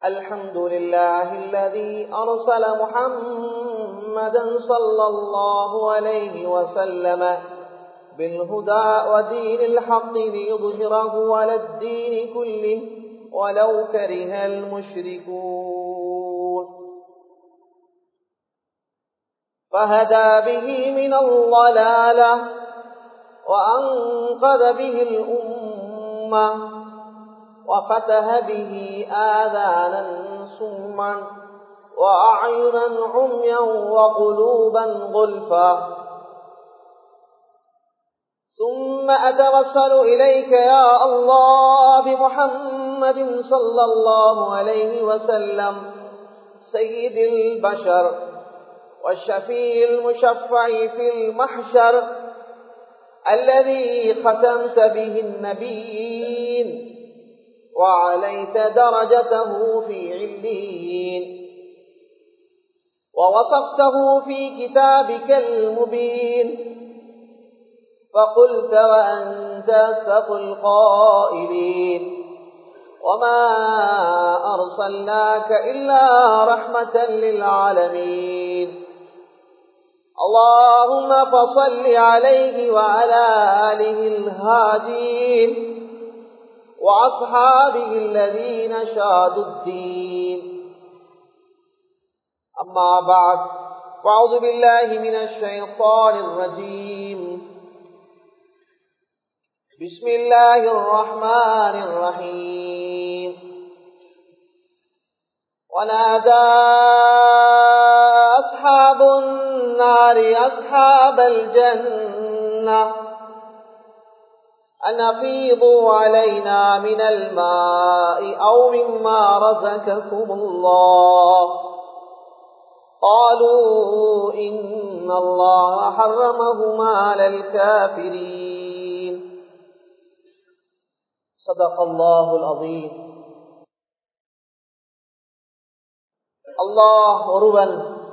الحمد لله الذي أرسل محمدا صلى الله عليه وسلم بالهدى ودين الحق ليظهره على الدين كله ولو كره المشركون فهدى به من الضلالة وأنقذ به الأمة وفتح به آذانا سما وأعينا عميا وقلوبا غلفا ثم أتوسل إليك يا الله بمحمد صلى الله عليه وسلم سيد البشر والشفيع المشفع في المحشر الذي ختمت به النبيين وعليت درجته في علين ووصفته في كتابك المبين فقلت وأنت أصدق القائلين وما أرسلناك إلا رحمة للعالمين اللهم فصل عليه وعلى آله الهادين وأصحابه الذين شادوا الدين أما بعد فأعوذ بالله من الشيطان الرجيم بسم الله الرحمن الرحيم ونادى أصحاب النار أصحاب الجنة أن أفيضوا علينا من الماء أو مما رزقكم الله قالوا إن الله حرمهما على الكافرين صدق الله العظيم அல்லாஹ் ஒருவன்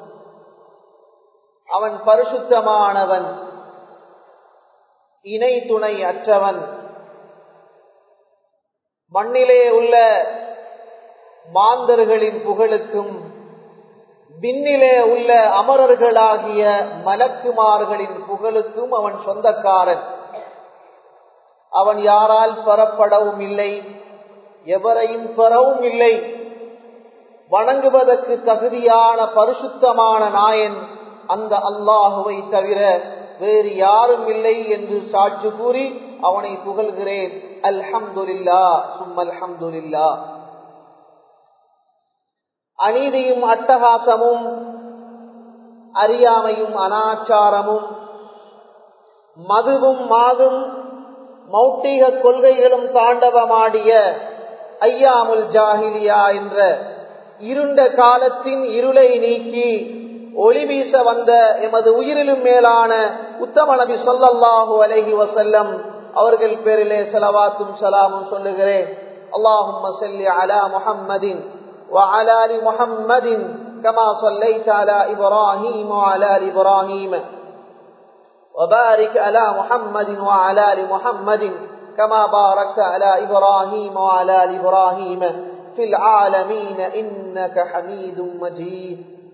அவன் பரிசுத்தமானவன் இணை துணை அற்றவன் மண்ணிலே உள்ள மாந்தர்களின் புகழுக்கும் விண்ணிலே உள்ள அமரர்களாகிய மலக்குமார்களின் புகழுக்கும் அவன் சொந்தக்காரன் அவன் யாரால் பெறப்படவும் இல்லை எவரையும் பெறவும் இல்லை வணங்குவதற்கு தகுதியான பரிசுத்தமான நாயன் அந்த அல்லாஹுவை தவிர வேறு யாரும் இல்லை என்று சாட்சி கூறி அவனை புகழ்கிறேன் அல்ஹம்துல்லா சும் அல்ஹம்துல்லா அநீதியும் அட்டகாசமும் அறியாமையும் அனாச்சாரமும் மதுவும் மாதும் மௌட்டிக கொள்கைகளும் தாண்டவமாடிய ஐயாமுல் ஜாஹிலியா என்ற இருண்ட காலத்தின் இருளை நீக்கி ஒளி வீச வந்த எமது உயிரிலும் மேலான உத்தம நபி சொல்லல்லாஹு அலஹி வசல்லம் அவர்கள் பேரிலே செலவாத்தும் சலாமும் சொல்லுகிறேன் اللهم صل على محمد وعلى ال محمد كما صليت على ابراهيم وعلى ال ابراهيم وبارك على محمد وعلى ال محمد كما باركت على ابراهيم وعلى ال ابراهيم في العالمين انك حميد مجيد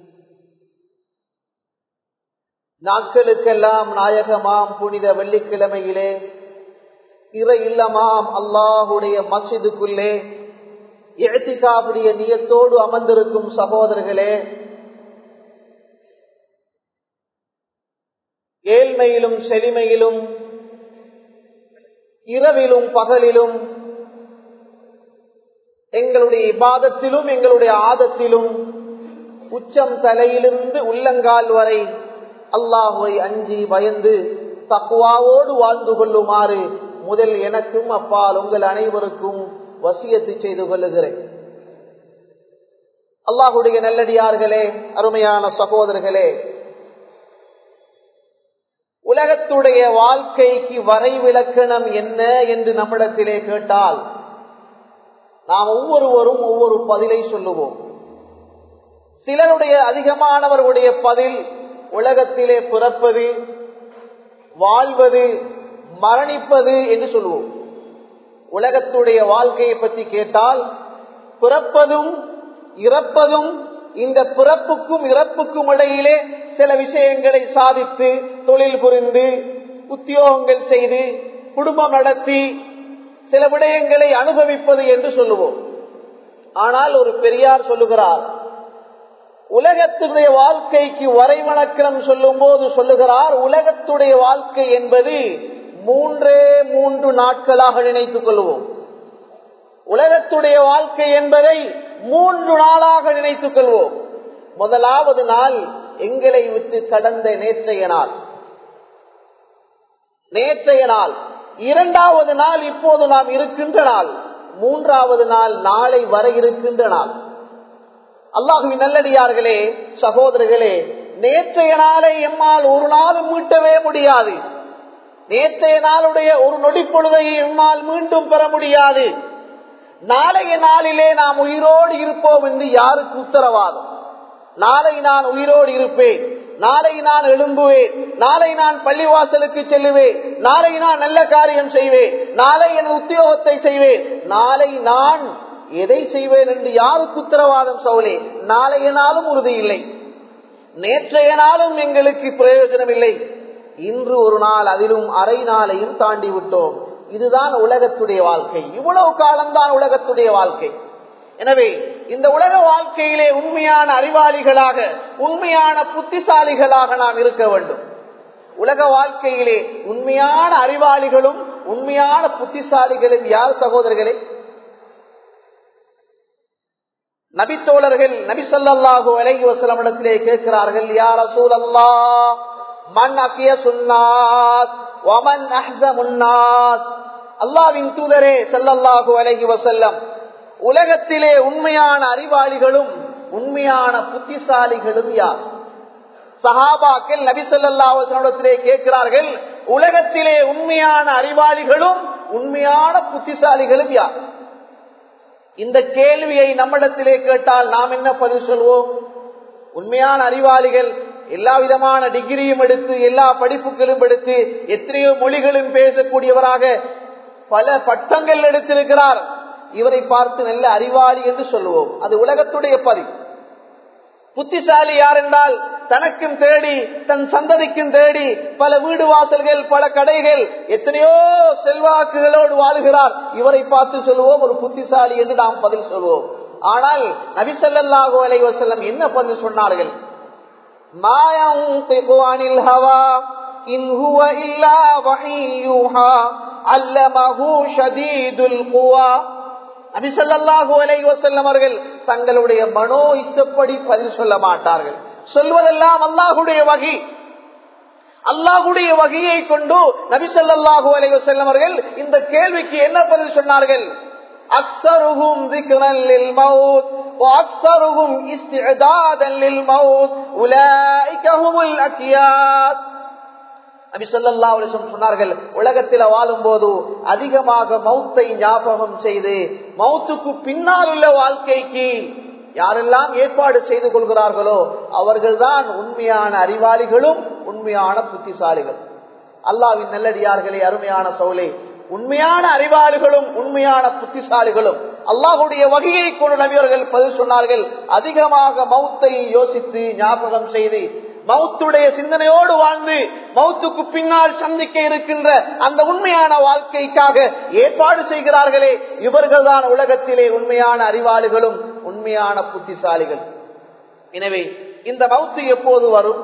நாட்களுக்கெல்லாம் நாயகமாம் புனித வெள்ளிக்கிழமையிலே இற இல்லமாம் அல்லாஹுடைய மசிதுக்குள்ளே எழுத்திக்காவுடைய நியத்தோடு அமர்ந்திருக்கும் சகோதரர்களே ஏழ்மையிலும் செழுமையிலும் இரவிலும் பகலிலும் எங்களுடைய இபாதத்திலும் எங்களுடைய ஆதத்திலும் உச்சம் தலையிலிருந்து உள்ளங்கால் வரை அல்லாஹுவை அஞ்சி பயந்து தக்குவாவோடு வாழ்ந்து கொள்ளுமாறு முதல் எனக்கும் அப்பால் உங்கள் அனைவருக்கும் வசியத்து செய்து கொள்ளுகிறேன் அல்லாஹுடைய நல்லடியார்களே அருமையான சகோதரர்களே உலகத்துடைய வாழ்க்கைக்கு வரைவிலக்கணம் என்ன என்று நம்மிடத்திலே கேட்டால் நாம் ஒவ்வொருவரும் ஒவ்வொரு பதிலை சொல்லுவோம் சிலருடைய அதிகமானவர்களுடைய பதில் உலகத்திலே பிறப்பது வாழ்வது மரணிப்பது என்று சொல்லுவோம் உலகத்துடைய வாழ்க்கையை பற்றி கேட்டால் பிறப்பதும் இறப்பதும் இந்த பிறப்புக்கும் இறப்புக்கும் இடையிலே சில விஷயங்களை சாதித்து தொழில் புரிந்து உத்தியோகங்கள் செய்து குடும்பம் நடத்தி சில விடயங்களை அனுபவிப்பது என்று சொல்லுவோம் ஆனால் ஒரு பெரியார் சொல்லுகிறார் உலகத்துடைய வாழ்க்கைக்கு வரைவணக்கம் சொல்லும் போது சொல்லுகிறார் உலகத்துடைய வாழ்க்கை என்பது மூன்றே மூன்று நாட்களாக நினைத்துக் கொள்வோம் உலகத்துடைய வாழ்க்கை என்பதை மூன்று நாளாக நினைத்துக் கொள்வோம் முதலாவது நாள் எங்களை விட்டு கடந்த நேற்றைய நாள் நேற்றைய நாள் இரண்டாவது நாள் இப்போது நாம் இருக்கின்ற நாள் மூன்றாவது நாள் நாளை வர இருக்கின்ற நாள் அல்லாஹுவின் நல்லடியார்களே சகோதரர்களே நேற்றைய நாளை எம்மால் ஒரு நாளும் மீட்டவே முடியாது நேற்றைய நாளுடைய ஒரு நொடி பொழுதை எம்மால் மீண்டும் பெற முடியாது நாளைய நாளிலே நாம் உயிரோடு இருப்போம் என்று யாருக்கு உத்தரவாதம் நாளை நான் உயிரோடு இருப்பேன் நாளை நான் எழும்புவேன் நாளை நான் பள்ளிவாசலுக்கு செல்லுவேன் நாளை நான் நல்ல காரியம் செய்வேன் நாளை என் உத்தியோகத்தை செய்வேன் நாளை நான் எதை செய்வேன் என்று யாருக்கு உத்தரவாதம் சவுலே நாளைய நாளும் உறுதி இல்லை நேற்றைய நாளும் எங்களுக்கு பிரயோஜனம் இல்லை இன்று ஒரு நாள் அதிலும் அரை நாளையும் தாண்டி விட்டோம் இதுதான் உலகத்துடைய வாழ்க்கை இவ்வளவு காலம்தான் உலகத்துடைய வாழ்க்கை எனவே இந்த உலக வாழ்க்கையிலே உண்மையான அறிவாளிகளாக உண்மையான புத்திசாலிகளாக நாம் இருக்க வேண்டும் உலக வாழ்க்கையிலே உண்மையான அறிவாளிகளும் உண்மையான புத்திசாலிகளும் யார் சகோதரர்களே நபித்தோழர்கள் நபி சொல்லாஹு அலஹி வசலம் இடத்திலே கேட்கிறார்கள் யார் அசூல் அல்லா மண் அக்கிய சுன்னாஸ் ஒமன் அஹ்ச முன்னாஸ் அல்லாவின் தூதரே செல்லல்லாஹு அலஹி வசல்லம் உலகத்திலே உண்மையான அறிவாளிகளும் உண்மையான புத்திசாலிகளும் யார் சஹாபாக்கள் நபி சொல்லாஹிலே கேட்கிறார்கள் உலகத்திலே உண்மையான அறிவாளிகளும் உண்மையான புத்திசாலிகளும் யார் இந்த கேள்வியை நம்மிடத்திலே கேட்டால் நாம் என்ன பதில் சொல்வோம் உண்மையான அறிவாளிகள் எல்லா விதமான டிகிரியும் எடுத்து எல்லா படிப்புகளும் எடுத்து எத்தனையோ மொழிகளும் பேசக்கூடியவராக பல பட்டங்கள் எடுத்திருக்கிறார் இவரை பார்த்து நல்ல அறிவாளி என்று சொல்லுவோம் அது உலகத்துடைய பதிவு புத்திசாலி யார் என்றால் தனக்கும் தேடி தன் சந்ததிக்கும் தேடி பல வீடு வாசல்கள் பல கடைகள் எத்தனையோ செல்வாக்குகளோடு வாழுகிறார் இவரை பார்த்து சொல்லுவோம் ஒரு புத்திசாலி என்று நாம் பதில் சொல்வோம் ஆனால் நபிசல்லாஹு அலை வசல்லம் என்ன பதில் சொன்னார்கள் மாயம் ஹவா இன் ஹுவ இல்லா வஹீயுஹா அல்லமஹு ஷதீதுல் குவா நபிசல்லாஹு அலை வசல்லம் அவர்கள் தங்களுடைய மனோ இஷ்டப்படி பதில் சொல்ல மாட்டார்கள் சொல்வதெல்லாம் அல்லாஹுடைய வகை அல்லாஹுடைய வகையை கொண்டு நபிசல்லாஹு அலை வசல்லம் அவர்கள் இந்த கேள்விக்கு என்ன பதில் சொன்னார்கள் أكثرهم ذكرا للموت وأكثرهم استعدادا للموت أولئك هم الأكياس நபி சொல்லா சொன்னார்கள் உலகத்தில வாழும் போது அதிகமாக மௌத்தை ஞாபகம் செய்து மௌத்துக்கு பின்னால் உள்ள வாழ்க்கைக்கு யாரெல்லாம் ஏற்பாடு செய்து கொள்கிறார்களோ அவர்கள்தான் உண்மையான அறிவாளிகளும் உண்மையான புத்திசாலிகள் அல்லாவின் நல்லடியார்களே அருமையான சௌலே உண்மையான அறிவாளிகளும் உண்மையான புத்திசாலிகளும் அல்லாஹுடைய வகையை கொண்டு நபியவர்கள் பதில் சொன்னார்கள் அதிகமாக மௌத்தை யோசித்து ஞாபகம் செய்து மௌத்துடைய சிந்தனையோடு வாழ்ந்து மௌத்துக்கு பின்னால் சந்திக்க இருக்கின்ற அந்த உண்மையான வாழ்க்கைக்காக ஏற்பாடு செய்கிறார்களே இவர்கள் தான் உலகத்திலே உண்மையான அறிவாளிகளும் உண்மையான புத்திசாலிகள் எனவே இந்த மௌத்து எப்போது வரும்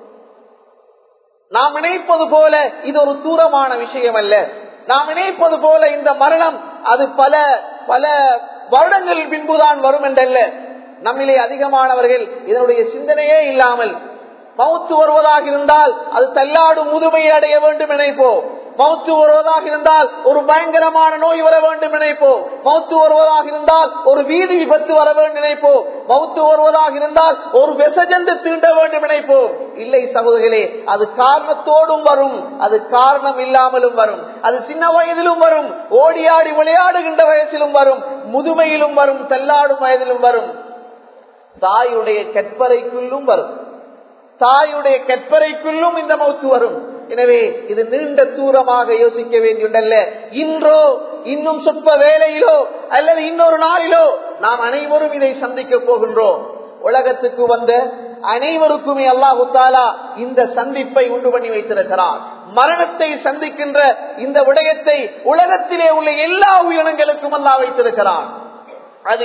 நாம் நினைப்பது போல இது ஒரு தூரமான விஷயம் அல்ல நாம் நினைப்பது போல இந்த மரணம் அது பல பல வருடங்கள் பின்புதான் வரும் என்றல்ல நம்மிலே அதிகமானவர்கள் இதனுடைய சிந்தனையே இல்லாமல் மவுத்து வருவதாக இருந்தால் அது தள்ளாடும் முதுமையை அடைய வேண்டும் நினைப்போம் மவுத்து வருவதாக இருந்தால் ஒரு பயங்கரமான நோய் வர வேண்டும் நினைப்போம் மவுத்து வருவதாக இருந்தால் ஒரு வீதி விபத்து வர வேண்டும் நினைப்போம் மவுத்து வருவதாக இருந்தால் ஒரு விசஜந்து தீண்ட வேண்டும் நினைப்போம் இல்லை சகோதரிகளே அது காரணத்தோடும் வரும் அது காரணம் இல்லாமலும் வரும் அது சின்ன வயதிலும் வரும் ஓடியாடி விளையாடுகின்ற வயசிலும் வரும் முதுமையிலும் வரும் தள்ளாடும் வயதிலும் வரும் தாயுடைய கற்பறைக்குள்ளும் வரும் தாயுடைய கற்பறைக்குள்ளும் இந்த மௌத்து வரும் எனவே இது நீண்ட தூரமாக யோசிக்க வேண்டியுள்ளல்ல இன்றோ இன்னும் சொற்ப வேளையிலோ அல்லது இன்னொரு நாளிலோ நாம் அனைவரும் இதை சந்திக்க போகின்றோம் உலகத்துக்கு வந்த அனைவருக்குமே அல்லாஹு தாலா இந்த சந்திப்பை உண்டு பண்ணி வைத்திருக்கிறார் மரணத்தை சந்திக்கின்ற இந்த விடயத்தை உலகத்திலே உள்ள எல்லா உயிரினங்களுக்கும் அல்லா வைத்திருக்கிறான் அது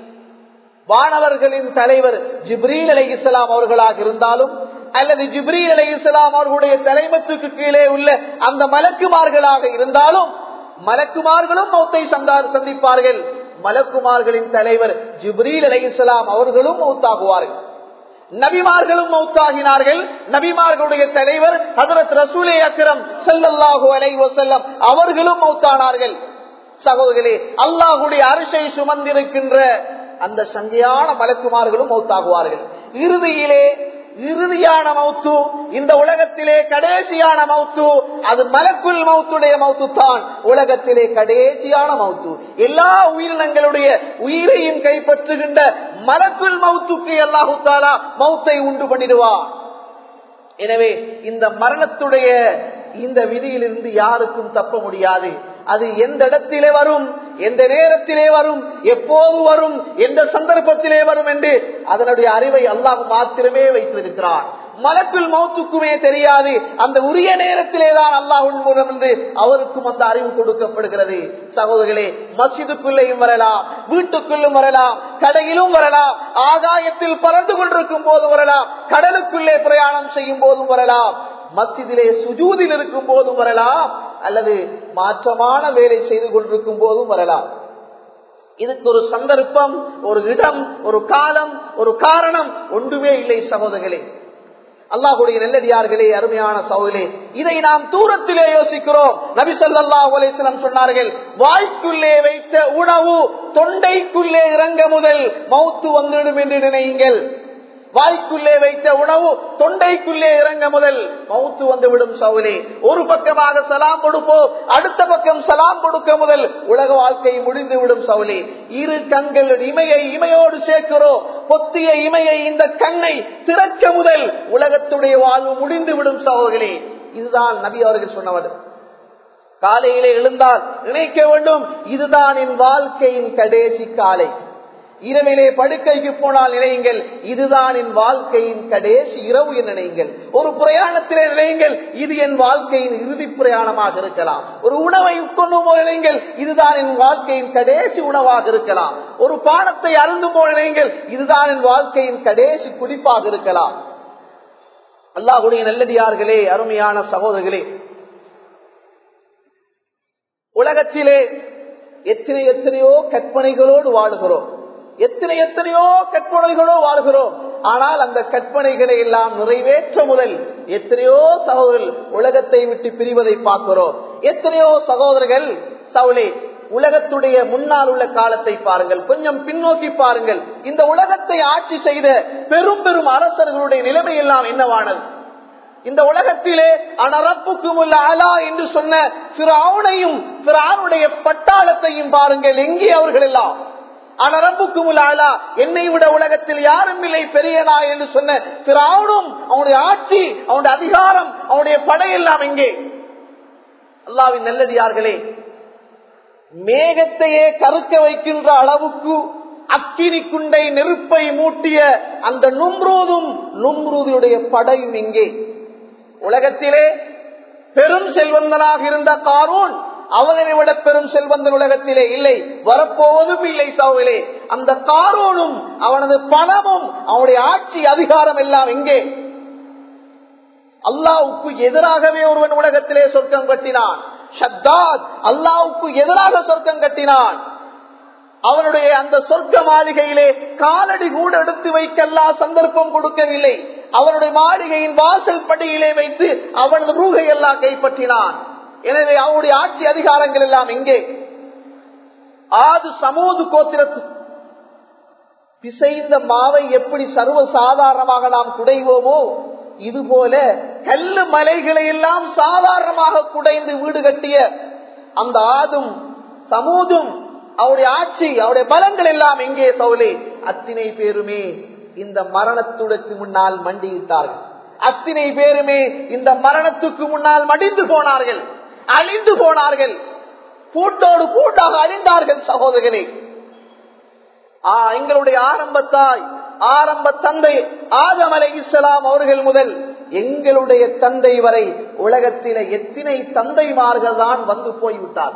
வானவர்களின் தலைவர் ஜிப்ரீல் அலை இஸ்லாம் அவர்களாக இருந்தாலும் அல்லது ஜிப்ரீல் அலை இஸ்லாம் அவர்களுடைய தலைமத்துக்கு கீழே உள்ள அந்த மலக்குமார்களாக இருந்தாலும் மலக்குமார்களும் மௌத்தை சந்திப்பார்கள் மலக்குமார்களின் தலைவர் ஜிப்ரீல் அலை இஸ்லாம் அவர்களும் மௌத்தாகுவார்கள் நபிமார்களும் மௌத்தாகினார்கள் நபிமார்களுடைய தலைவர் ஹதரத் ரசூலே அக்ரம் செல்லல்லாஹு அலை வசல்லம் அவர்களும் மௌத்தானார்கள் சகோதரர்களே அல்லாஹுடைய அரிசை சுமந்திருக்கின்ற அந்த சங்கையான மலக்குமார்களும் மௌத்தாகுவார்கள் இறுதியிலே இறுதியான மௌத்து இந்த உலகத்திலே கடைசியான மௌத்து அது மலக்குள் மௌத்துடைய மௌத்து தான் உலகத்திலே கடைசியான மௌத்து எல்லா உயிரினங்களுடைய உயிரையும் கைப்பற்றுகின்ற மலக்குள் மௌத்துக்கு அல்லாஹு தாலா மௌத்தை உண்டு பண்ணிடுவார் எனவே இந்த மரணத்துடைய இந்த விதியிலிருந்து யாருக்கும் தப்ப முடியாது அது எந்த இடத்திலே வரும் எந்த நேரத்திலே வரும் எப்போது வரும் எந்த சந்தர்ப்பத்திலே வரும் என்று அதனுடைய அறிவை அல்லாஹ் மாத்திரமே வைத்திருக்கிறான் மலக்குள் மௌத்துக்குமே தெரியாது அந்த உரிய நேரத்திலே தான் அல்லாஹுன் மூலம் என்று அவருக்கும் அந்த அறிவு கொடுக்கப்படுகிறது சகோதரர்களே மசிதுக்குள்ளேயும் வரலாம் வீட்டுக்குள்ளும் வரலாம் கடையிலும் வரலாம் ஆகாயத்தில் பறந்து கொண்டிருக்கும் போது வரலாம் கடலுக்குள்ளே பிரயாணம் செய்யும் போதும் வரலாம் மஸ்ஜிதிலே சுஜூதில் இருக்கும் போதும் வரலாம் அல்லது மாற்றமான வேலை செய்து கொண்டிருக்கும் போதும் வரலாம் இதுக்கு ஒரு சந்தர்ப்பம் ஒரு இடம் ஒரு காலம் ஒரு காரணம் ஒன்றுமே இல்லை சகோதரர்களே அல்லாஹுடைய நெல்லடியார்களே அருமையான சௌலே இதை நாம் தூரத்திலே யோசிக்கிறோம் நபி சொல்லா அலிஸ்லம் சொன்னார்கள் வாய்க்குள்ளே வைத்த உணவு தொண்டைக்குள்ளே இறங்க முதல் மௌத்து வந்துவிடும் என்று நினையுங்கள் வாய்க்குள்ளே வைத்த உணவு தொண்டைக்குள்ளே இறங்க முதல் மௌத்து வந்துவிடும் சவுலே ஒரு பக்கமாக சலாம் கொடுப்போம் அடுத்த பக்கம் சலாம் கொடுக்க முதல் உலக வாழ்க்கை முடிந்துவிடும் சவுலே இரு கண்கள் இமையை இமையோடு சேர்க்கிறோம் பொத்திய இமையை இந்த கண்ணை திறக்க முதல் உலகத்துடைய வாழ்வு முடிந்துவிடும் சகோதரே இதுதான் நபி அவர்கள் சொன்னவர் காலையிலே எழுந்தால் நினைக்க வேண்டும் இதுதான் என் வாழ்க்கையின் கடைசி காலை இரவிலே படுக்கைக்கு போனால் நினையுங்கள் இதுதான் என் வாழ்க்கையின் கடைசி இரவு என நினையுங்கள் ஒரு பிரயாணத்திலே நினையுங்கள் இது என் வாழ்க்கையின் இறுதி பிரயாணமாக இருக்கலாம் ஒரு உணவை உட்கொண்டு போல் நினையுங்கள் இதுதான் என் வாழ்க்கையின் கடைசி உணவாக இருக்கலாம் ஒரு பானத்தை அருந்து போல் நினையுங்கள் இதுதான் என் வாழ்க்கையின் கடைசி குடிப்பாக இருக்கலாம் அல்லாஹுடைய நல்லடியார்களே அருமையான சகோதரர்களே உலகத்திலே எத்தனை எத்தனையோ கற்பனைகளோடு வாழுகிறோம் எத்தனை எத்தனையோ கற்பனைகளோ வாழ்கிறோம் ஆனால் அந்த கற்பனைகளை எல்லாம் நிறைவேற்ற முதல் எத்தனையோ சகோதரர்கள் உலகத்தை விட்டு பிரிவதை பார்க்கிறோம் எத்தனையோ சகோதரர்கள் சவுளே உலகத்துடைய முன்னால் உள்ள காலத்தை பாருங்கள் கொஞ்சம் பின்னோக்கி பாருங்கள் இந்த உலகத்தை ஆட்சி செய்த பெரும் பெரும் அரசர்களுடைய நிலைமை எல்லாம் என்னவானது இந்த உலகத்திலே அனரப்புக்கும் உள்ள அலா என்று சொன்ன பிராவுனையும் பிராவுடைய பட்டாளத்தையும் பாருங்கள் எங்கே அவர்கள் எல்லாம் அனரம்புக்கும் ஆளா என்னை விட உலகத்தில் யாரும் இல்லை பெரியனா என்று சொன்ன பிராவுனும் அவனுடைய ஆட்சி அவனுடைய அதிகாரம் அவனுடைய படையெல்லாம் எங்கே அல்லாவின் நல்லடியார்களே மேகத்தையே கருக்க வைக்கின்ற அளவுக்கு அக்கினி குண்டை நெருப்பை மூட்டிய அந்த நும்ரூதும் நும்ரூதியுடைய படையும் எங்கே உலகத்திலே பெரும் செல்வந்தனாக இருந்த காரூன் அவனை விட பெரும் செல்வந்தன் உலகத்திலே இல்லை வரப்போவதும் இல்லை சவுவிலே அந்த காரோனும் அவனது பணமும் அவனுடைய ஆட்சி அதிகாரம் எல்லாம் எங்கே அல்லாவுக்கு எதிராகவே ஒருவன் உலகத்திலே சொர்க்கம் கட்டினான் ஷத்தாத் அல்லாவுக்கு எதிராக சொர்க்கம் கட்டினான் அவனுடைய அந்த சொர்க்க மாளிகையிலே காலடி கூட எடுத்து வைக்கல்லா சந்தர்ப்பம் கொடுக்கவில்லை அவனுடைய மாளிகையின் வாசல் படியிலே வைத்து அவனது ரூகை எல்லாம் கைப்பற்றினான் எனவே அவனுடைய ஆட்சி அதிகாரங்கள் எல்லாம் எங்கே ஆது சமூது கோத்திரத்து பிசைந்த மாவை எப்படி சர்வ சாதாரணமாக நாம் குடைவோமோ இதுபோல கல்லு மலைகளை எல்லாம் சாதாரணமாக குடைந்து வீடு கட்டிய அந்த ஆதும் சமூதும் அவருடைய ஆட்சி அவருடைய பலங்கள் எல்லாம் எங்கே சவுலே அத்தனை பேருமே இந்த மரணத்துடக்கு முன்னால் மண்டியிட்டார்கள் அத்தனை பேருமே இந்த மரணத்துக்கு முன்னால் மடிந்து போனார்கள் அழிந்து போனார்கள் பூட்டோடு பூட்டாக அழிந்தார்கள் சகோதரர்களே ஆ, எங்களுடைய ஆரம்பத்தாய் ஆரம்ப தந்தை ஆதம் அலை இஸ்லாம் அவர்கள் முதல் எங்களுடைய தந்தை வரை உலகத்தில எத்தனை தந்தைமார்கள் தான் வந்து போய்விட்டார்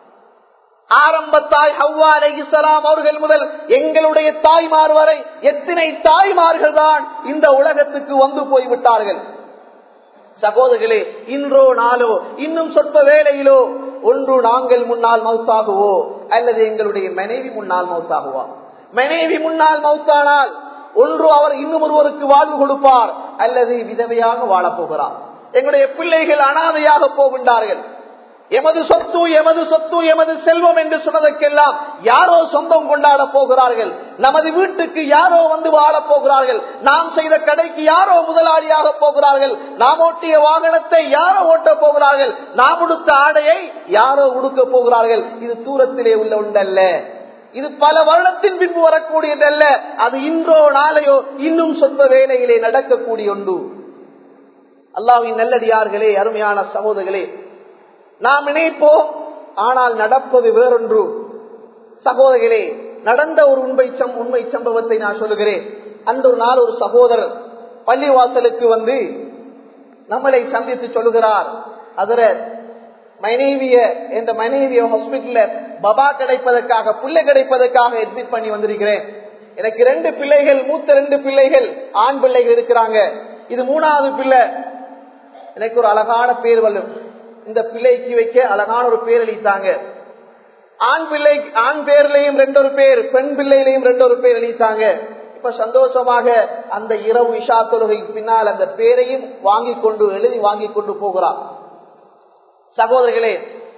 ஆரம்பத்தாய் ஹவ்வா அலை இஸ்லாம் அவர்கள் முதல் எங்களுடைய தாய்மார் வரை எத்தனை தாய்மார்கள் தான் இந்த உலகத்துக்கு வந்து போய்விட்டார்கள் சகோதரர்களே இன்றோ நாளோ இன்னும் சொற்ப வேளையிலோ ஒன்று நாங்கள் முன்னால் மௌத்தாகுவோ அல்லது எங்களுடைய மனைவி முன்னால் மௌத்தாகுவா மனைவி முன்னால் மௌத்தானால் ஒன்று அவர் இன்னும் ஒருவருக்கு வாழ்வு கொடுப்பார் அல்லது விதவையாக வாழப் போகிறார் எங்களுடைய பிள்ளைகள் அனாதையாக போகின்றார்கள் எமது சொத்து எமது சொத்து எமது செல்வம் என்று சொன்னதற்கெல்லாம் யாரோ சொந்தம் கொண்டாட போகிறார்கள் நமது வீட்டுக்கு யாரோ வந்து வாழப் போகிறார்கள் நாம் செய்த கடைக்கு யாரோ முதலாளியாக போகிறார்கள் நாம் ஓட்டிய வாகனத்தை யாரோ ஓட்டப் போகிறார்கள் நாம் உடுத்த ஆடையை யாரோ உடுக்க போகிறார்கள் இது தூரத்திலே உள்ள உண்டல்ல இது பல வருடத்தின் பின்பு வரக்கூடியதல்ல அது இன்றோ நாளையோ இன்னும் சொற்ப வேலையிலே நடக்கக்கூடிய ஒன்று அல்லாவின் நல்லடியார்களே அருமையான சகோதரர்களே நாம் நினைப்போம் ஆனால் நடப்பது வேறொன்று சகோதரர்களே நடந்த ஒரு உண்மை சம் உண்மை சம்பவத்தை நான் சொல்லுகிறேன் அந்த ஒரு நாள் ஒரு சகோதரர் பள்ளிவாசலுக்கு வந்து நம்மளை சந்தித்து சொல்லுகிறார் அதர மனைவிய இந்த மனைவிய ஹாஸ்பிட்டல்ல பபா கிடைப்பதற்காக புள்ளை கிடைப்பதற்காக அட்மிட் பண்ணி வந்திருக்கிறேன் எனக்கு ரெண்டு பிள்ளைகள் மூத்த ரெண்டு பிள்ளைகள் ஆண் பிள்ளைகள் இருக்கிறாங்க இது மூணாவது பிள்ளை எனக்கு ஒரு அழகான பேர் வல்லும் இந்த பிள்ளைக்கு வைக்க அழகான ஒரு பேர் அளித்தாங்க ஆண் பிள்ளை ஆண் பேர்லயும் ரெண்டொரு பேர் பெண் பிள்ளையிலையும் ரெண்டொரு பேர் அளித்தாங்க இப்ப சந்தோஷமாக அந்த இரவு இஷா தொழுகைக்கு பின்னால் அந்த பேரையும் வாங்கி கொண்டு எழுதி வாங்கி கொண்டு போகிறார் சகோதரர்களே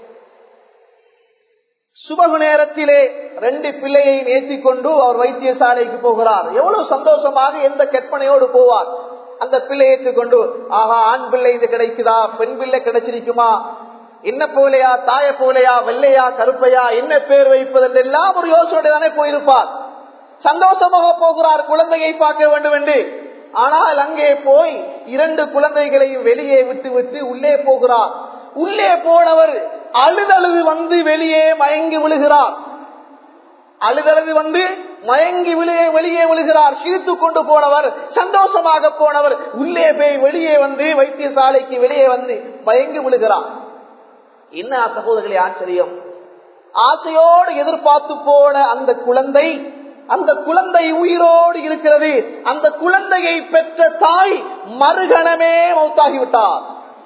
சுபகு நேரத்திலே ரெண்டு பிள்ளையை நேர்த்தி கொண்டு அவர் வைத்தியசாலைக்கு போகிறார் எவ்வளவு சந்தோஷமாக எந்த கற்பனையோடு போவார் அந்த பிள்ளை ஏற்றுக்கொண்டு ஆஹா ஆண் பிள்ளை இது கிடைக்குதா பெண் பிள்ளை கிடைச்சிருக்குமா என்ன போலையா தாய போலையா வெள்ளையா கருப்பையா என்ன பேர் வைப்பது எல்லாம் ஒரு யோசனை தானே போயிருப்பார் சந்தோஷமாக போகிறார் குழந்தையை பார்க்க வேண்டும் என்று ஆனால் அங்கே போய் இரண்டு குழந்தைகளையும் வெளியே விட்டு விட்டு உள்ளே போகிறார் உள்ளே போனவர் அழுதழுது வந்து வெளியே மயங்கி விழுகிறார் அழுதழுது வந்து மயங்கி வெளியே வெளியே விழுகிறார் சிரித்து கொண்டு போனவர் சந்தோஷமாக போனவர் உள்ளே போய் வெளியே வந்து வைத்தியசாலைக்கு வெளியே வந்து மயங்கி விழுகிறார் என்ன சகோதரர்களே ஆச்சரியம் ஆசையோடு எதிர்பார்த்து போன அந்த குழந்தை அந்த குழந்தை உயிரோடு இருக்கிறது அந்த குழந்தையை பெற்ற தாய் மறுகணமே மௌத்தாகிவிட்டார்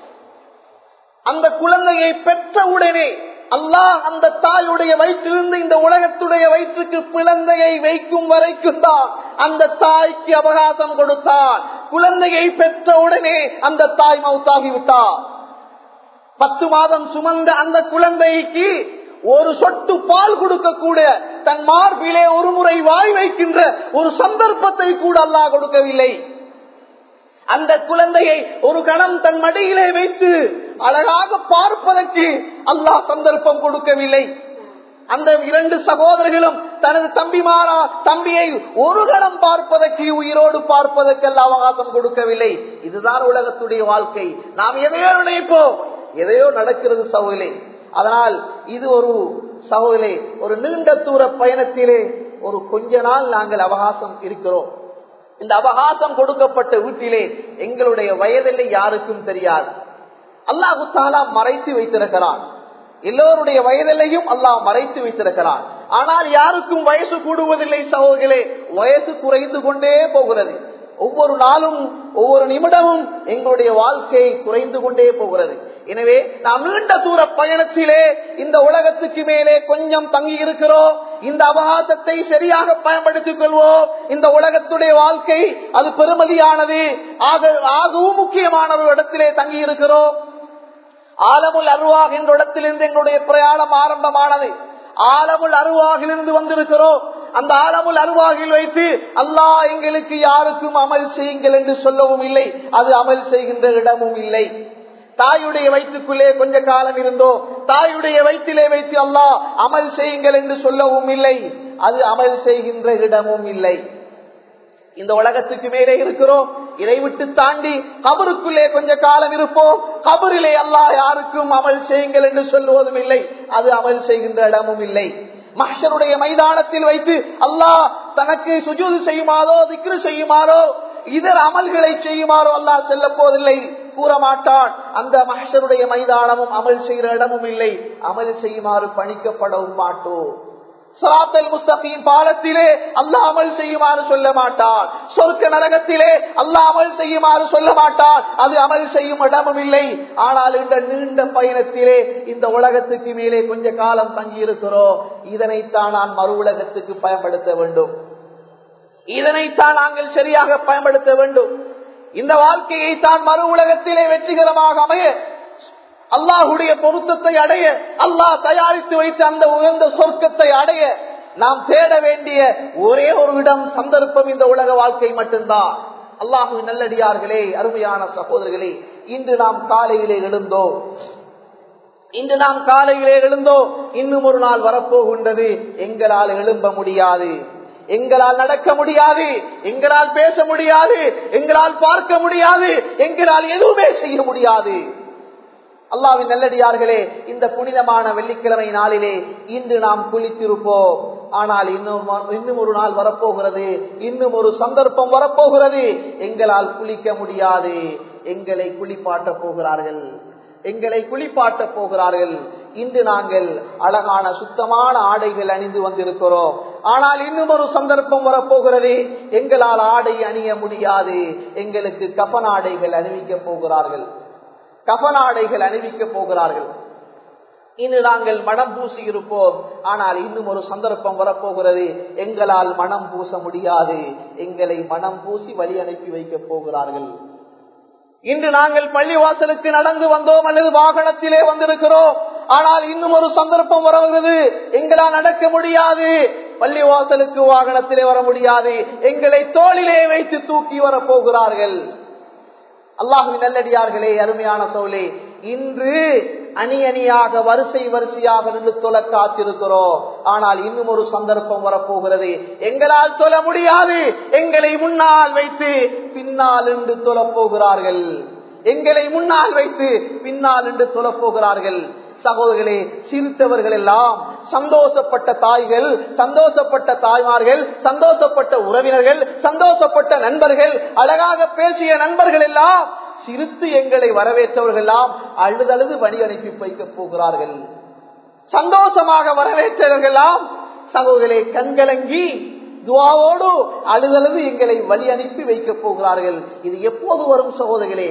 அந்த குழந்தையை பெற்ற உடனே அல்லாஹ் அந்த தாயுடைய வயிற்றிலிருந்து இந்த உலகத்துடைய வயிற்றுக்கு குழந்தையை வைக்கும் வரைக்கும் தான் அந்த தாய்க்கு அவகாசம் கொடுத்தார் குழந்தையை பெற்ற உடனே அந்த தாய் மௌத்தாகிவிட்டார் பத்து மாதம் சுமந்த அந்த குழந்தைக்கு ஒரு சொட்டு பால் கொடுக்கக்கூடிய தன் மார்பிலே ஒரு முறை வாய் வைக்கின்ற ஒரு சந்தர்ப்பத்தை கூட அல்லாஹ் கொடுக்கவில்லை அந்த குழந்தையை ஒரு கணம் தன் மடியிலே வைத்து அழகாக பார்ப்பதற்கு அல்லாஹ் சந்தர்ப்பம் கொடுக்கவில்லை அந்த இரண்டு சகோதரர்களும் தனது தம்பிமாரா தம்பியை ஒரு கணம் பார்ப்பதற்கு உயிரோடு பார்ப்பதற்கு அவகாசம் கொடுக்கவில்லை இதுதான் உலகத்துடைய வாழ்க்கை நாம் எதையோ நினைப்போம் எதையோ நடக்கிறது சகோதரே அதனால் இது ஒரு சகோதரே ஒரு நீண்ட தூர பயணத்திலே ஒரு கொஞ்ச நாள் நாங்கள் அவகாசம் இருக்கிறோம் இந்த அவகாசம் கொடுக்கப்பட்ட வீட்டிலே எங்களுடைய வயதில்லை யாருக்கும் தெரியாது அல்லாஹு தாலா மறைத்து வைத்திருக்கிறான் எல்லோருடைய வயதிலையும் அல்லாஹ் மறைத்து வைத்திருக்கிறான் ஆனால் யாருக்கும் வயசு கூடுவதில்லை சகோதரர்களே வயசு குறைந்து கொண்டே போகிறது ஒவ்வொரு நாளும் ஒவ்வொரு நிமிடமும் எங்களுடைய வாழ்க்கை குறைந்து கொண்டே போகிறது எனவே நாம் நீண்ட தூர பயணத்திலே இந்த உலகத்துக்கு மேலே கொஞ்சம் தங்கி இருக்கிறோம் இந்த அவகாசத்தை சரியாக பயன்படுத்திக் கொள்வோம் இந்த உலகத்துடைய வாழ்க்கை அது பெருமதியானது ஆக ஆகவும் முக்கியமான ஒரு இடத்திலே தங்கி இருக்கிறோம் ஆலமுல் அருவாக என்ற இடத்திலிருந்து எங்களுடைய பிரயாணம் ஆரம்பமானது ஆலமுல் அருவாகிலிருந்து வந்திருக்கிறோம் அந்த ஆலமுல் அருவாகில் வைத்து அல்லாஹ் எங்களுக்கு யாருக்கும் அமல் செய்யுங்கள் என்று சொல்லவும் இல்லை அது அமல் செய்கின்ற இடமும் இல்லை தாயுடைய வயிற்றுக்குள்ளே கொஞ்ச காலம் இருந்தோம் தாயுடைய வயிற்றிலே வைத்து அல்லாஹ் அமல் செய்யுங்கள் என்று சொல்லவும் இல்லை அது அமல் செய்கின்ற இடமும் இல்லை இந்த உலகத்துக்கு மேலே இருக்கிறோம் இதை விட்டு தாண்டி கபருக்குள்ளே கொஞ்ச காலம் இருப்போம் கபரிலே அல்லாஹ் யாருக்கும் அமல் செய்யுங்கள் என்று சொல்லுவதும் இல்லை அது அமல் செய்கின்ற இடமும் இல்லை மஹருடைய மைதானத்தில் வைத்து அல்லாஹ் தனக்கு சுஜூது செய்யுமாறோ திக்ரு செய்யுமாறோ இதர அமல்களை செய்யுமாறோ அல்லாஹ் செல்ல போவதில்லை கூற மாட்டான் அந்த மஹருடைய மைதானமும் அமல் செய்கிற இடமும் இல்லை அமல் செய்யுமாறு பணிக்கப்படவும் மாட்டோம் சலாத்தல் முஸ்தகின் பாலத்திலே அல்லாஹ் அமல் செய்யுமாறு சொல்ல மாட்டான் சொர்க்க நரகத்திலே அல்லாஹ் அமல் செய்யுமாறு சொல்ல மாட்டான் அது அமல் செய்யும் இடமும் இல்லை ஆனால் இந்த நீண்ட பயணத்திலே இந்த உலகத்துக்கு மேலே கொஞ்ச காலம் தங்கி இருக்கிறோம் இதனைத்தான் நான் மறு உலகத்துக்கு பயன்படுத்த வேண்டும் இதனைத்தான் நாங்கள் சரியாக பயன்படுத்த வேண்டும் இந்த வாழ்க்கையை தான் மறு உலகத்திலே வெற்றிகரமாக அமைய அல்லாஹுடைய பொருத்தத்தை அடைய அல்லாஹ் தயாரித்து வைத்த அந்த உயர்ந்த சொர்க்கத்தை அடைய நாம் தேட வேண்டிய ஒரே ஒரு இடம் சந்தர்ப்பம் இந்த உலக வாழ்க்கை மட்டும்தான் அல்லாஹு நல்லடியார்களே அருமையான சகோதரர்களே இன்று நாம் காலையிலே எழுந்தோம் இன்று நாம் காலையிலே எழுந்தோம் இன்னும் ஒரு நாள் வரப்போகின்றது எங்களால் எழும்ப முடியாது எங்களால் நடக்க முடியாது எங்களால் பேச முடியாது எங்களால் பார்க்க முடியாது எங்களால் எதுவுமே செய்ய முடியாது அல்லாவின் நல்லடியார்களே இந்த புனிதமான வெள்ளிக்கிழமை நாளிலே இன்று நாம் குளித்திருப்போம் ஆனால் இன்னும் இன்னும் ஒரு நாள் வரப்போகிறது இன்னும் ஒரு சந்தர்ப்பம் வரப்போகிறது எங்களால் குளிக்க முடியாது எங்களை குளிப்பாட்ட போகிறார்கள் எங்களை குளிப்பாட்ட போகிறார்கள் இன்று நாங்கள் அழகான சுத்தமான ஆடைகள் அணிந்து வந்திருக்கிறோம் ஆனால் இன்னும் ஒரு சந்தர்ப்பம் வரப்போகிறது எங்களால் ஆடை அணிய முடியாது எங்களுக்கு கபன் ஆடைகள் அணிவிக்க போகிறார்கள் கபனாடைகள் அணிவிக்க போகிறார்கள் இன்று நாங்கள் மனம் பூசி இருப்போம் ஆனால் இன்னும் ஒரு சந்தர்ப்பம் வரப்போகிறது எங்களால் மனம் பூச முடியாது எங்களை மனம் பூசி வழி அனுப்பி வைக்க போகிறார்கள் இன்று நாங்கள் பள்ளிவாசலுக்கு நடந்து வந்தோம் அல்லது வாகனத்திலே வந்திருக்கிறோம் ஆனால் இன்னும் ஒரு சந்தர்ப்பம் வருகிறது எங்களால் நடக்க முடியாது பள்ளிவாசலுக்கு வாகனத்திலே வர முடியாது எங்களை தோளிலே வைத்து தூக்கி வர போகிறார்கள் அல்லாஹுவின் நல்லடியார்களே அருமையான சோலே இன்று அணி அணியாக வரிசை வரிசையாக நின்று தொலை காத்திருக்கிறோம் ஆனால் இன்னும் ஒரு சந்தர்ப்பம் வரப்போகிறது எங்களால் தொல முடியாது எங்களை முன்னால் வைத்து பின்னால் நின்று தொலை போகிறார்கள் எங்களை முன்னால் வைத்து பின்னால் நின்று தொலை போகிறார்கள் சகோதரர்களே சிரித்தவர்கள் எல்லாம் சந்தோஷப்பட்ட தாய்கள் சந்தோஷப்பட்ட தாய்மார்கள் சந்தோஷப்பட்ட உறவினர்கள் சந்தோஷப்பட்ட நண்பர்கள் அழகாக பேசிய நண்பர்கள் எல்லாம் சிரித்து எங்களை வரவேற்றவர்கள் எல்லாம் அழுதழுது வழி அனுப்பி வைக்க போகிறார்கள் சந்தோஷமாக வரவேற்றவர்கள் எல்லாம் சகோதரே கண்கலங்கி துவாவோடு அழுதழுது எங்களை வழி அனுப்பி வைக்க போகிறார்கள் இது எப்போது வரும் சகோதரர்களே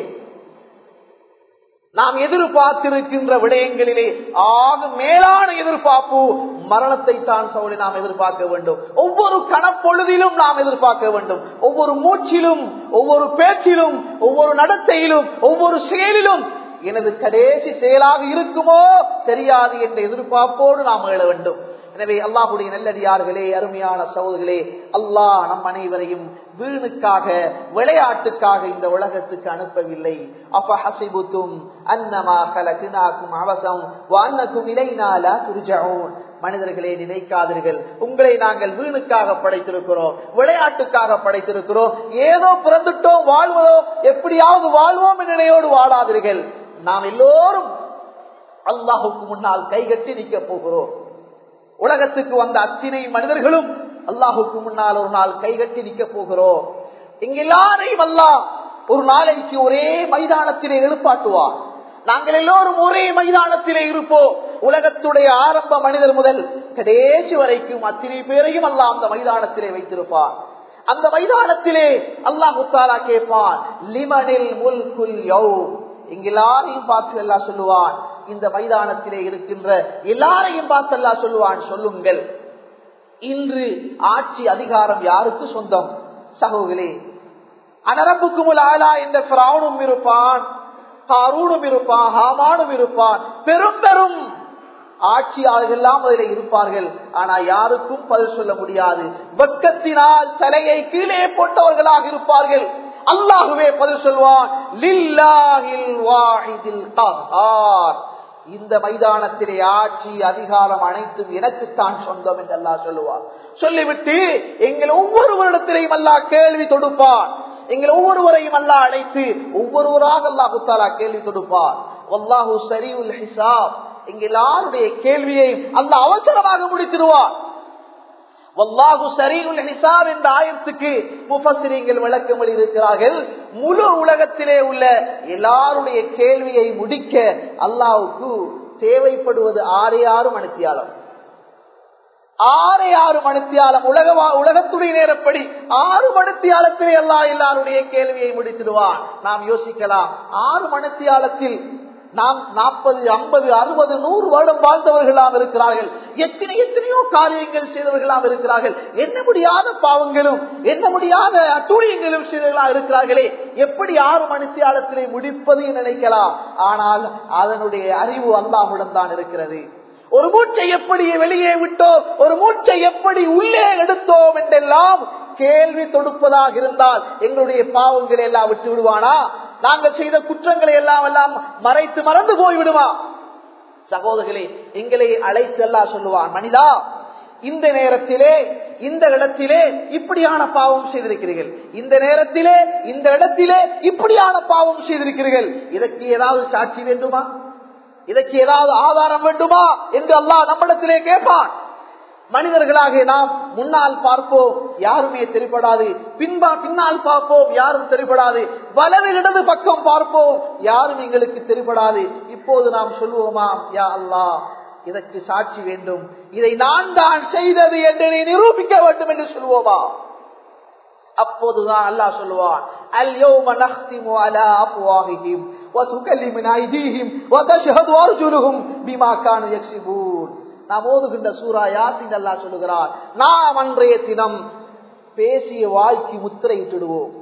நாம் எதிர்பார்த்திருக்கின்ற விடயங்களிலே ஆக மேலான எதிர்பார்ப்பு மரணத்தை தான் சோழி நாம் எதிர்பார்க்க வேண்டும் ஒவ்வொரு கணப்பொழுதிலும் நாம் எதிர்பார்க்க வேண்டும் ஒவ்வொரு மூச்சிலும் ஒவ்வொரு பேச்சிலும் ஒவ்வொரு நடத்தையிலும் ஒவ்வொரு செயலிலும் எனது கடைசி செயலாக இருக்குமோ தெரியாது என்ற எதிர்பார்ப்போடு நாம் எழ வேண்டும் எனவே அல்லாஹுடைய நல்லடியார்களே அருமையான சகோதரர்களே அல்லாஹ் நம் அனைவரையும் வீணுக்காக விளையாட்டுக்காக இந்த உலகத்துக்கு அனுப்பவில்லை அப்ப ஹசிபுத்தும் அன்னமா கலக்குனாக்கும் அவசம் அன்னக்கும் இலைனாலா துரிஜவுன் மனிதர்களே நினைக்காதீர்கள் உங்களை நாங்கள் வீணுக்காக படைத்திருக்கிறோம் விளையாட்டுக்காக படைத்திருக்கிறோம் ஏதோ பிறந்துட்டோம் வாழ்வதோ எப்படியாவது வாழ்வோம் நிலையோடு வாழாதீர்கள் நாம் எல்லோரும் அல்லாஹுக்கு முன்னால் கைகட்டி நிற்க போகிறோம் உலகத்துக்கு வந்த அத்தனை மனிதர்களும் அல்லாஹுக்கு முன்னால் ஒரு நாள் கைகட்டி நிற்க போகிறோம் இங்க எல்லாரையும் அல்லாஹ் ஒரு நாளைக்கு ஒரே மைதானத்திலே எழுப்பாட்டுவார் நாங்கள் எல்லோரும் ஒரே மைதானத்திலே இருப்போம் உலகத்துடைய ஆரம்ப மனிதர் முதல் கடைசி வரைக்கும் அத்தனை பேரையும் அல்லாஹ் அந்த மைதானத்திலே வைத்திருப்பார் அந்த மைதானத்திலே அல்லாஹ் முத்தாலா கேட்பான் லிமனில் முல்குல் யௌ இங்க எல்லாரையும் பார்த்து எல்லாம் சொல்லுவான் இந்த மைதானத்திலே இருக்கின்ற எல்லாரையும் பார்த்து எல்லாம் சொல்லுவான் சொல்லுங்கள் இன்று ஆட்சி அதிகாரம் யாருக்கு சொந்தம் சகோகளே அனரப்புக்கு முல் ஆலா என்ற பிராவுனும் இருப்பான் ஹாரூனும் இருப்பான் ஹாமானும் இருப்பான் பெரும் பெரும் ஆட்சியாளர்கள் எல்லாம் அதில் இருப்பார்கள் ஆனா யாருக்கும் பதில் சொல்ல முடியாது வெக்கத்தினால் தலையை கீழே போட்டவர்களாக இருப்பார்கள் அல்லாஹுவே பதில் சொல்வான் லில்லாஹில் வாஹிதில் கஹார் இந்த மைதானத்திலே ஆட்சி அதிகாரம் அனைத்தும் எனக்குத்தான் சொந்தம் என்று அல்லாஹ் சொல்லுவார் சொல்லிவிட்டு எங்கள் ஒவ்வொருவரிடத்திலையும் அல்லாஹ் கேள்வி தொடுப்பார் எங்கள் ஒவ்வொருவரையும் அல்லாஹ் அழைத்து ஒவ்வொருவராக அல்லாஹு தாலா கேள்வி தொடுப்பார் வல்லாஹு சரிவுல் ஹிசாப் எங்க எல்லாருடைய கேள்வியையும் அந்த அவசரமாக முடித்திருவார் வல்லாஹு சரிகுல் ஹிசாப் என்ற ஆயத்துக்கு முஃபஸ்ஸிரீங்கள் விளக்கம் இருக்கிறார்கள் முழு உலகத்திலே உள்ள எல்லாருடைய கேள்வியை முடிக்க அல்லாஹ்வுக்கு தேவைப்படுவது ஆறே ஆறு மணித்தியாலம் ஆறே ஆறு மணித்தியாலம் உலக உலகத்துடைய நேரப்படி ஆறு மணித்தியாலத்திலே எல்லா எல்லாருடைய கேள்வியை முடித்திடுவான் நாம் யோசிக்கலாம் ஆறு மணித்தியாலத்தில் நாம் நாற்பது ஐம்பது அறுபது நூறு வருடம் வாழ்ந்தவர்களாம் இருக்கிறார்கள் எத்தனை எத்தனையோ காரியங்கள் செய்தவர்களாம் இருக்கிறார்கள் என்ன முடியாத பாவங்களும் என்ன முடியாத அட்டூழியங்களும் செய்தவர்களா இருக்கிறார்களே எப்படி ஆறு மணித்தியாலத்திலே முடிப்பது நினைக்கலாம் ஆனால் அதனுடைய அறிவு அல்லாஹுடன் தான் இருக்கிறது ஒரு மூச்சை எப்படி வெளியே விட்டோம் ஒரு மூச்சை எப்படி உள்ளே எடுத்தோம் என்றெல்லாம் கேள்வி தொடுப்பதாக இருந்தால் எங்களுடைய பாவங்களை எல்லாம் விட்டு விடுவானா நாங்கள் செய்த குற்றங்களை எல்லாம் எல்லாம் மறைத்து மறந்து போய் விடுமா சகோதரர்களே எங்களை அழைத்து எல்லாம் சொல்லுவான் மனிதா இந்த நேரத்திலே இந்த இடத்திலே இப்படியான பாவம் செய்திருக்கிறீர்கள் இந்த நேரத்திலே இந்த இடத்திலே இப்படியான பாவம் செய்திருக்கிறீர்கள் இதற்கு ஏதாவது சாட்சி வேண்டுமா இதற்கு ஏதாவது ஆதாரம் வேண்டுமா என்று அல்லாஹ் நம்மிடத்திலே கேட்பான் மனிதர்களாக நாம் முன்னால் பார்ப்போம் யாருமே தெரிப்படாது பின்பா பின்னால் பார்ப்போம் யாரும் தெரிப்படாது வலது இடது பக்கம் பார்ப்போம் யாரும் எங்களுக்கு தெரிப்படாது இப்போது நாம் சொல்லுவோமாம் யா அல்லாஹ் இதற்கு சாட்சி வேண்டும் இதை நான் தான் செய்தது என்று நீ நிரூபிக்க வேண்டும் என்று சொல்லுவோமா அப்போதுதான் அல்லாஹ் சொல்லுவான் اليوم نختم على افواههم وتكلمنا ايديهم وتشهد ارجلهم بما كانوا يكسبون நாம் ஓதுகின்ற சூரா யாசின் அல்லாஹ் சொல்லுகிறார் நாம் அன்றைய தினம் பேசிய வாய்க்கு முத்திரையிட்டுடுவோம்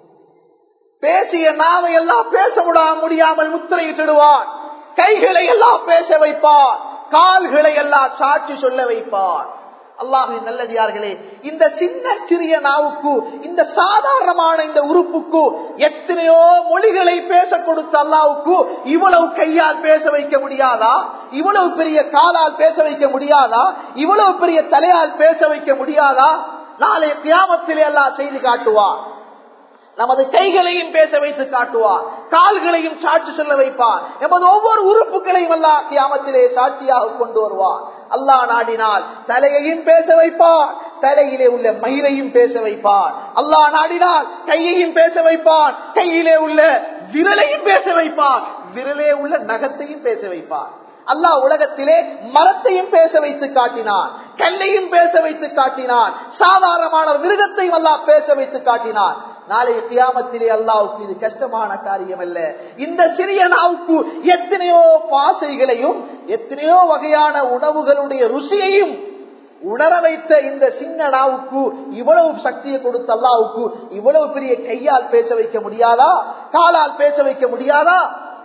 பேசிய நாவை எல்லாம் பேச முடியாமல் முத்திரையிட்டுடுவான் கைகளை எல்லாம் பேச வைப்பான் கால்களை எல்லாம் சாட்சி சொல்ல வைப்பான் அல்லாஹின் நல்லடியார்களே இந்த சின்ன சிறிய நாவுக்கு இந்த சாதாரணமான இந்த உறுப்புக்கு எத்தனையோ மொழிகளை பேச கொடுத்த அல்லாவுக்கு இவ்வளவு கையால் பேச வைக்க முடியாதா இவ்வளவு பெரிய காலால் பேச வைக்க முடியாதா இவ்வளவு பெரிய தலையால் பேச வைக்க முடியாதா நாளைய தியாமத்திலே எல்லாம் செய்து காட்டுவார் நமது கைகளையும் பேச வைத்து காட்டுவார் கால்களையும் சாட்சி சொல்ல வைப்பார் எமது ஒவ்வொரு உறுப்புகளையும் அல்லா கியாமத்திலே சாட்சியாக கொண்டு வருவார் அல்லாஹ் நாடினால் தலையையும் பேச வைப்பார் தலையிலே உள்ள மயிரையும் பேச வைப்பார் அல்லாஹ் நாடினால் கையையும் பேச வைப்பான் கையிலே உள்ள விரலையும் பேச வைப்பான் விரலே உள்ள நகத்தையும் பேச வைப்பார் அல்லாஹ் உலகத்திலே மரத்தையும் பேச வைத்து காட்டினான் கல்லையும் பேச வைத்து காட்டினான் சாதாரணமான மிருகத்தையும் அல்லாஹ் பேச வைத்து காட்டினான் நாளைய கியாமத்திலே அல்லாவுக்கு இது கஷ்டமான காரியம் அல்ல இந்த சிறிய நாவுக்கு எத்தனையோ பாசைகளையும் எத்தனையோ வகையான உணவுகளுடைய ருசியையும் உணர வைத்த இந்த சின்ன நாவுக்கு இவ்வளவு சக்தியை கொடுத்த அல்லாவுக்கு இவ்வளவு பெரிய கையால் பேச வைக்க முடியாதா காலால் பேச வைக்க முடியாதா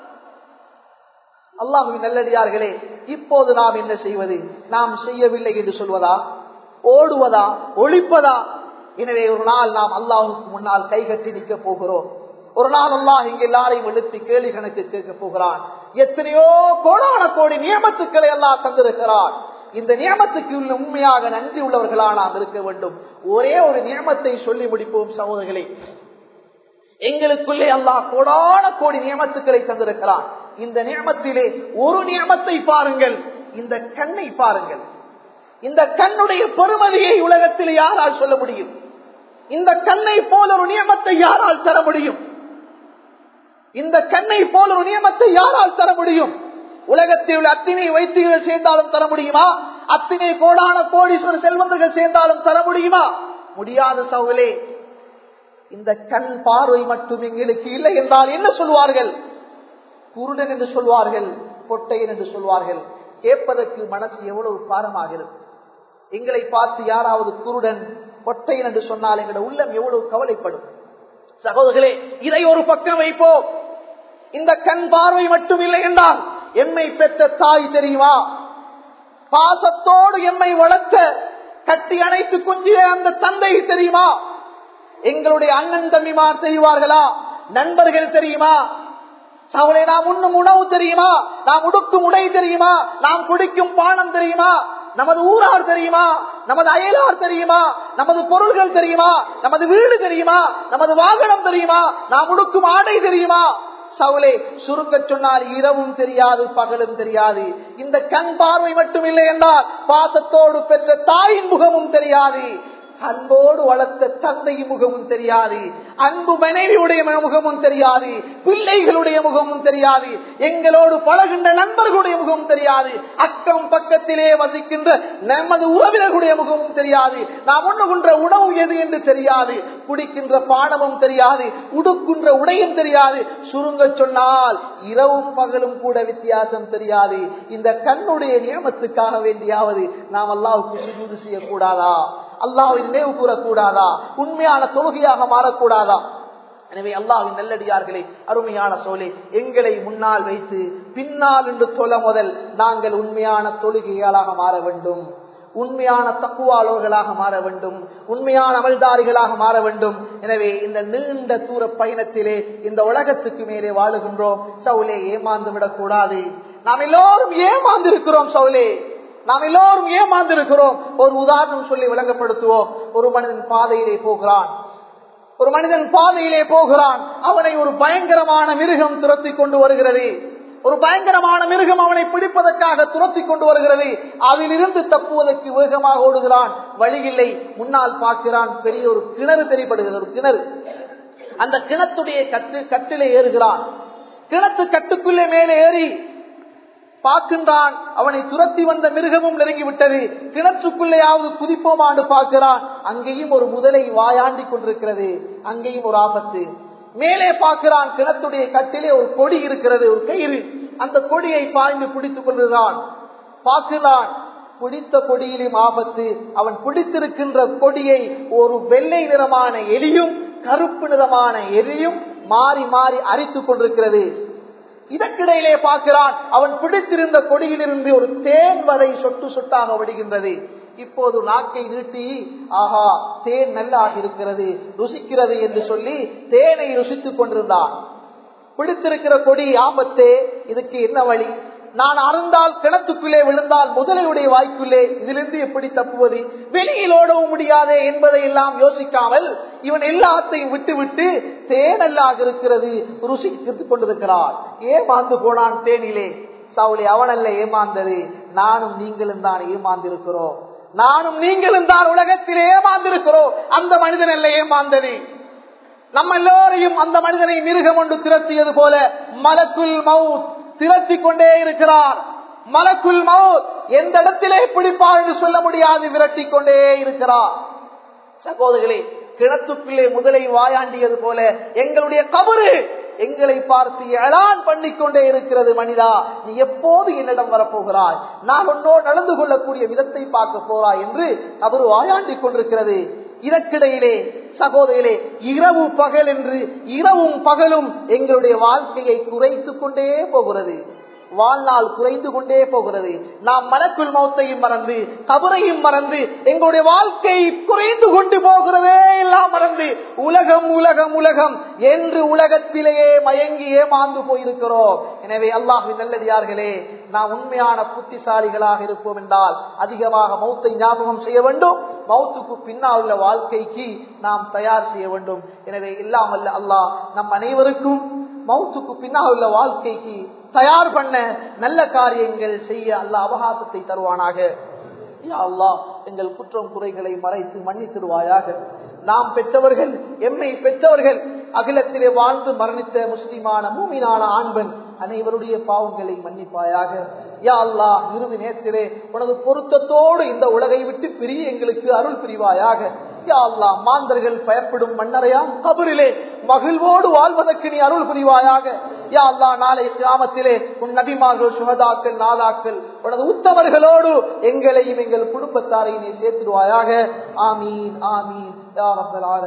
அல்லாஹுவின் நல்லடியார்களே இப்போது நாம் என்ன செய்வது நாம் செய்யவில்லை என்று சொல்வதா ஓடுவதா ஒழிப்பதா எனவே ஒரு நாள் நாம் அல்லாஹுக்கு முன்னால் கை கட்டி நிற்க போகிறோம் ஒரு நாள் அல்லாஹ் இங்கு எல்லாரையும் எழுப்பி கேள்வி கணக்கு கேட்க போகிறான் எத்தனையோ கோடான கோடி நியமத்துக்களை எல்லாம் தந்திருக்கிறான் இந்த நியமத்துக்கு உள்ள உண்மையாக நன்றி உள்ளவர்களா நாம் இருக்க வேண்டும் ஒரே ஒரு நியமத்தை சொல்லி முடிப்போம் சகோதரர்களே எங்களுக்குள்ளே அல்லாஹ் கோடான கோடி நியமத்துக்களை தந்திருக்கிறான் இந்த நியமத்திலே ஒரு நியமத்தை பாருங்கள் இந்த கண்ணை பாருங்கள் இந்த கண்ணுடைய பெருமதியை உலகத்தில் யாரால் சொல்ல முடியும் இந்த கண்ணை போல ஒரு நியமத்தை யாரால் தர முடியும் இந்த கண்ணை போல ஒரு நியமத்தை யாரால் தர முடியும் உலகத்தில் உள்ள அத்தினை வைத்தியர்கள் சேர்ந்தாலும் தர முடியுமா அத்தினை கோடான கோடீஸ்வர செல்வந்தர்கள் சேர்ந்தாலும் தர முடியுமா முடியாத சவுலே இந்த கண் பார்வை மட்டும் எங்களுக்கு இல்லை என்றால் என்ன சொல்வார்கள் குருடன் என்று சொல்வார்கள் பொட்டையன் என்று சொல்வார்கள் கேட்பதற்கு மனசு எவ்வளவு பாரமாகிறது எங்களை பார்த்து யாராவது குருடன் பொட்டையன் என்று சொன்னால் எங்களுடைய உள்ளம் எவ்வளவு கவலைப்படும் சகோதரர்களே இதை ஒரு பக்கம் வைப்போம் இந்த கண் பார்வை மட்டும் இல்லை என்றால் எம்மை பெற்ற தாய் தெரியுமா பாசத்தோடு எம்மை வளர்த்த கட்டி அணைத்து குஞ்சிய அந்த தந்தை தெரியுமா எங்களுடைய அண்ணன் தம்பிமார் தெரிவார்களா நண்பர்கள் தெரியுமா சவுளே நாம் உண்ணும் உணவு தெரியுமா நாம் உடுக்கும் உடை தெரியுமா நாம் குடிக்கும் பானம் தெரியுமா நமது ஊரார் தெரியுமா நமது அயலார் தெரியுமா நமது பொருள்கள் தெரியுமா நமது வீடு தெரியுமா நமது வாகனம் தெரியுமா நாம் உடுக்கும் ஆடை தெரியுமா சவுலே சுருக்க சொன்னால் இரவும் தெரியாது பகலும் தெரியாது இந்த கண் பார்வை மட்டும் இல்லை என்றால் பாசத்தோடு பெற்ற தாயின் முகமும் தெரியாது அன்போடு வளர்த்த தந்தையின் முகமும் தெரியாது அன்பு மனைவியுடைய முகமும் தெரியாது பிள்ளைகளுடைய முகமும் தெரியாது எங்களோடு பழகின்ற நண்பர்களுடைய முகமும் தெரியாது அக்கம் பக்கத்திலே வசிக்கின்ற நமது உறவினர்களுடைய முகமும் தெரியாது நாம் உண்ணுகின்ற உணவு எது என்று தெரியாது குடிக்கின்ற பானமும் தெரியாது உடுக்கின்ற உடையும் தெரியாது சுருங்க சொன்னால் இரவும் பகலும் கூட வித்தியாசம் தெரியாது இந்த கண்ணுடைய நியமத்துக்காக வேண்டியாவது நாம் அல்லாவுக்கு சுஜூது செய்யக்கூடாதா அல்லாவை நினைவு கூறக்கூடாதா உண்மையான தொழுகையாக மாறக்கூடாதா எனவே அல்லாவின் நல்லடியார்களே அருமையான சோலை எங்களை முன்னால் வைத்து பின்னால் என்று தொல முதல் நாங்கள் உண்மையான தொழுகையாளாக மாற வேண்டும் உண்மையான தக்குவாளர்களாக மாற வேண்டும் உண்மையான அமல்தாரிகளாக மாற வேண்டும் எனவே இந்த நீண்ட தூர பயணத்திலே இந்த உலகத்துக்கு மேலே வாழுகின்றோம் சவுலே ஏமாந்து விடக்கூடாது நாம் எல்லோரும் ஏமாந்து இருக்கிறோம் சவுலே நாம் எல்லோரும் ஏமாந்திருக்கிறோம் ஒரு உதாரணம் சொல்லி விளங்கப்படுத்துவோம் ஒரு மனிதன் பாதையிலே போகிறான் ஒரு மனிதன் பாதையிலே போகிறான் அவனை ஒரு பயங்கரமான மிருகம் துரத்தி கொண்டு வருகிறது ஒரு பயங்கரமான மிருகம் அவனை பிடிப்பதற்காக துரத்தி கொண்டு வருகிறது அதிலிருந்து தப்புவதற்கு வேகமாக ஓடுகிறான் வழியில்லை முன்னால் பார்க்கிறான் பெரிய ஒரு கிணறு தெரிப்படுகிறது ஒரு கிணறு அந்த கிணத்துடைய கட்டு கட்டிலே ஏறுகிறான் கிணத்து கட்டுக்குள்ளே மேலே ஏறி பார்க்கின்றான் அவனை துரத்தி வந்த மிருகமும் நெருங்கிவிட்டது கிணற்றுக்குள்ளேயாவது குதிப்போமாண்டு பார்க்கிறான் அங்கேயும் ஒரு முதலை வாயாண்டி கொண்டிருக்கிறது அங்கேயும் ஒரு ஆபத்து மேலே பார்க்கிறான் கிணத்துடைய கட்டிலே ஒரு கொடி இருக்கிறது ஒரு கயிறு அந்த கொடியை பாய்ந்து பிடித்துக் கொள்கிறான் பார்க்கிறான் பிடித்த கொடியிலும் ஆபத்து அவன் பிடித்திருக்கின்ற கொடியை ஒரு வெள்ளை நிறமான எலியும் கருப்பு நிறமான எலியும் மாறி மாறி அரித்துக் கொண்டிருக்கிறது இதற்கிடையிலே பார்க்கிறான் அவன் பிடித்திருந்த கொடியிலிருந்து ஒரு தேன் வரை சொட்டு சொட்டாக விடுகின்றது இப்போது நாக்கை நீட்டி ஆஹா தேன் நல்லாக இருக்கிறது ருசிக்கிறது என்று சொல்லி தேனை ருசித்துக் கொண்டிருந்தான் பிடித்திருக்கிற கொடி ஆபத்தே இதுக்கு என்ன வழி நான் அருந்தால் கிணத்துக்குள்ளே விழுந்தால் முதலையுடைய வாய்க்குள்ளே இதிலிருந்து எப்படி தப்புவது வெளியில் ஓடவும் முடியாதே என்பதை எல்லாம் யோசிக்காமல் இவன் எல்லாத்தையும் விட்டு விட்டு தேனல்லாக இருக்கிறது ருசித்துக் கொண்டிருக்கிறார் ஏமாந்து போனான் தேனிலே சவுளி அவனல்ல ஏமாந்தது நானும் நீங்களும் தான் ஏமாந்திருக்கிறோம் நானும் நீங்களும் தான் உலகத்தில் ஏமாந்திருக்கிறோம் அந்த மனிதன் அல்ல ஏமாந்தது நம்ம எல்லோரையும் அந்த மனிதனை மிருகம் ஒன்று திரட்டியது போல மலக்குல் மவுத் திரட்டி கொண்டே இருக்கிறார் மலக்குல் மவுத் எந்த இடத்திலே பிடிப்பார் என்று சொல்ல முடியாது விரட்டி கொண்டே இருக்கிறார் சகோதரர்களே கிணத்துக்குள்ளே முதலை வாயாண்டியது போல எங்களுடைய கபரு எங்களை பார்த்து எழான் பண்ணிக்கொண்டே இருக்கிறது மனிதா நீ எப்போது என்னிடம் வரப்போகிறாய் நான் உன்னோடு நடந்து கொள்ளக்கூடிய விதத்தை பார்க்க போறாய் என்று அவர் வாயாண்டி கொண்டிருக்கிறது இதற்கிடையிலே சகோதரிகளே இரவு பகல் என்று இரவும் பகலும் எங்களுடைய வாழ்க்கையை குறைத்து கொண்டே போகிறது வாழ்நாள் குறைந்து கொண்டே போகிறது நாம் மலக்குள் மௌத்தையும் மறந்து கபரையும் மறந்து எங்களுடைய வாழ்க்கை குறைந்து கொண்டு போகிறதே எல்லாம் மறந்து உலகம் உலகம் உலகம் என்று உலகத்திலேயே மயங்கி ஏமாந்து போயிருக்கிறோம் எனவே அல்லாஹின் நல்லடியார்களே நாம் உண்மையான புத்திசாலிகளாக இருப்போம் என்றால் அதிகமாக மௌத்தை ஞாபகம் செய்ய வேண்டும் மௌத்துக்கு பின்னால் உள்ள வாழ்க்கைக்கு நாம் தயார் செய்ய வேண்டும் எனவே இல்லாமல் அல்லாஹ் நம் அனைவருக்கும் மௌத்துக்கு பின்னால் உள்ள வாழ்க்கைக்கு தயார் பண்ண நல்ல காரியங்கள் செய்ய அல்ல அவகாசத்தை தருவானாக அல்லா எங்கள் குற்றம் குறைகளை மறைத்து மன்னித்திருவாயாக நாம் பெற்றவர்கள் எம்மை பெற்றவர்கள் அகிலத்திலே வாழ்ந்து மரணித்த முஸ்லிமான மூமினான ஆண்பன் அனைவருடைய பாவங்களை மன்னிப்பாயாக யா அல்லா இறுதி நேரத்திலே உனது பொருத்தத்தோடு இந்த உலகை விட்டு பிரிய எங்களுக்கு அருள் புரிவாயாக யா அல்லா மாந்தர்கள் பயப்படும் மன்னரையாம் கபரிலே மகிழ்வோடு வாழ்வதற்கு நீ அருள் புரிவாயாக யா அல்லா நாளை கிராமத்திலே உன் நபிமார்கள் சுகதாக்கள் நாதாக்கள் உனது உத்தவர்களோடு எங்களையும் எங்கள் குடும்பத்தாரை நீ சேர்த்துடுவாயாக ஆமீன் ஆமீன் யா ரப்பல் ஆலமீன்